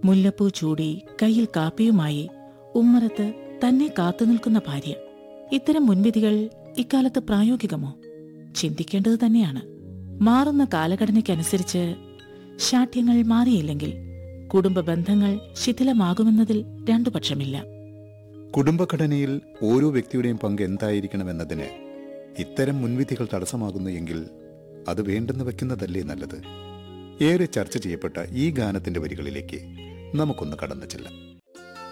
മുല്ലപ്പൂ ചൂടി കയ്യിൽ കാപ്പിയുമായി ഉമ്മറത്ത് തന്നെ കാത്തുനിൽക്കുന്ന ഭാര്യ ഇത്തരം മുൻവിധികൾ ഇക്കാലത്ത് പ്രായോഗികമോ ചിന്തിക്കേണ്ടത് തന്നെയാണ് മാറുന്ന കാലഘടനയ്ക്കനുസരിച്ച് ശാഠ്യങ്ങൾ മാറിയില്ലെങ്കിൽ കുടുംബ ബന്ധങ്ങൾ ശിഥിലമാകുമെന്നതിൽ രണ്ടു പക്ഷമില്ല കുടുംബഘടനയിൽ ഓരോ വ്യക്തിയുടെയും പങ്ക് എന്തായിരിക്കണമെന്നതിന് ഇത്തരം മുൻവിധികൾ തടസ്സമാകുന്നു എങ്കിൽ അത് വേണ്ടെന്ന് വെക്കുന്നതല്ലേ നല്ലത് ഏറെ ചർച്ച ചെയ്യപ്പെട്ട ഈ ഗാനത്തിന്റെ വരികളിലേക്ക് നമുക്കൊന്ന് കടന്നു ചെല്ലാം